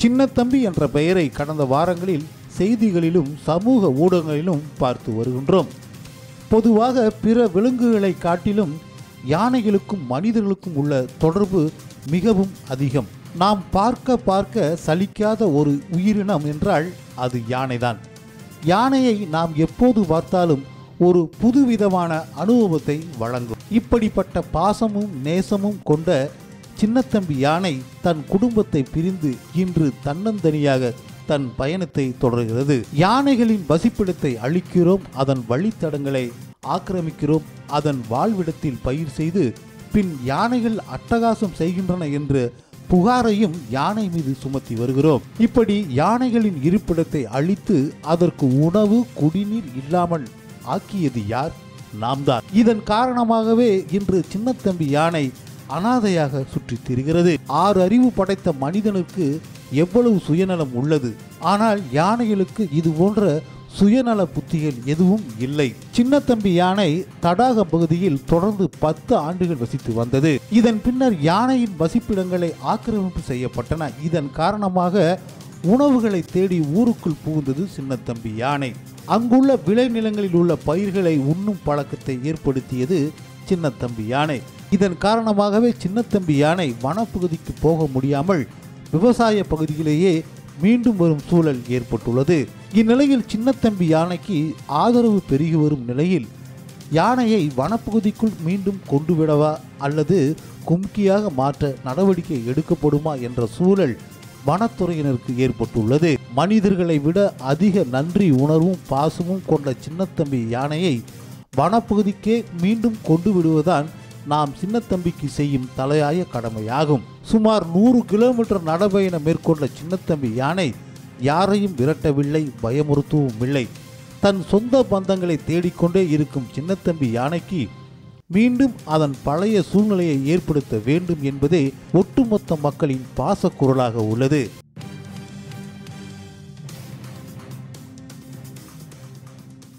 சின்னத்தம்பி என்ற பெயரை கடந்த வாரங்களில் செய்திகளிலும் சமூக ஊடகங்களிலும் பார்த்து வருகின்றோம் பொதுவாக பிற விலங்குகளை காட்டிலும் யானைகளுக்கும் மனிதர்களுக்கும் உள்ள தொடர்பு மிகவும் அதிகம் நாம் பார்க்க பார்க்க சலிக்காத ஒரு உயிரினம் என்றால் அது யானைதான் யானையை நாம் எப்போது பார்த்தாலும் ஒரு புதுவிதமான அனுபவத்தை வழங்கும் இப்படிப்பட்ட பாசமும் நேசமும் கொண்ட சின்னத்தம்பி யானை தன் குடும்பத்தை பிரிந்து இன்று தன்னந்தனியாக தன் பயணத்தை தொடர்கிறது யானைகளின் வசிப்பிடத்தை அழிக்கிறோம் அதன் வழித்தடங்களை ஆக்கிரமிக்கிறோம் அதன் வாழ்விடத்தில் பயிர் செய்து பின் யானைகள் அட்டகாசம் செய்கின்றன என்று புகாரையும் யானை மீது சுமத்தி வருகிறோம் இப்படி யானைகளின் இருப்பிடத்தை அழித்து அதற்கு உணவு குடிநீர் இல்லாமல் ஆக்கியது யார் நாம் தான் இதன் காரணமாகவே இன்று சின்னத்தம்பி யானை அனாதையாக சுற்றித் திரிகிறது ஆறு அறிவு படைத்த மனிதனுக்கு எவ்வளவு சுயநலம் உள்ளது ஆனால் யானைகளுக்கு இது போன்ற சுயநல புத்திகள் எதுவும் இல்லை சின்னத்தம்பி யானை தடாக பகுதியில் தொடர்ந்து பத்து ஆண்டுகள் வசித்து வந்தது இதன் பின்னர் யானையின் வசிப்பிடங்களை ஆக்கிரமிப்பு செய்யப்பட்டன இதன் காரணமாக உணவுகளை தேடி ஊருக்குள் புகுந்தது சின்னத்தம்பி யானை அங்குள்ள விளைநிலங்களில் உள்ள பயிர்களை உண்ணும் பழக்கத்தை ஏற்படுத்தியது சின்னத்தம்பி யானை இதன் காரணமாகவே சின்னத்தம்பி யானை வனப்பகுதிக்கு போக முடியாமல் விவசாய பகுதியிலேயே மீண்டும் வரும் சூழல் ஏற்பட்டுள்ளது இந்நிலையில் சின்னத்தம்பி யானைக்கு ஆதரவு பெருகி வரும் நிலையில் யானையை வனப்பகுதிக்குள் மீண்டும் கொண்டு விடவா அல்லது கும்கியாக மாற்ற நடவடிக்கை எடுக்கப்படுமா என்ற சூழல் வனத்துறையினருக்கு ஏற்பட்டுள்ளது மனிதர்களை விட அதிக நன்றி உணர்வும் பாசமும் கொண்ட சின்னத்தம்பி யானையை வனப்பகுதிக்கே மீண்டும் கொண்டு விடுவதுதான் நாம் சின்னத்தம்பிக்கு செய்யும் தலையாய கடமையாகும் சுமார் நூறு கிலோமீட்டர் நடைபயணம் மேற்கொண்ட சின்னத்தம்பி யானை யாரையும் விரட்டவில்லை பயமுறுத்தவும் இல்லை தன் சொந்த பந்தங்களை தேடிக்கொண்டே இருக்கும் சின்னத்தம்பி யானைக்கு மீண்டும் அதன் பழைய சூழ்நிலையை ஏற்படுத்த வேண்டும் என்பதே ஒட்டுமொத்த மக்களின் பாசக்குரலாக உள்ளது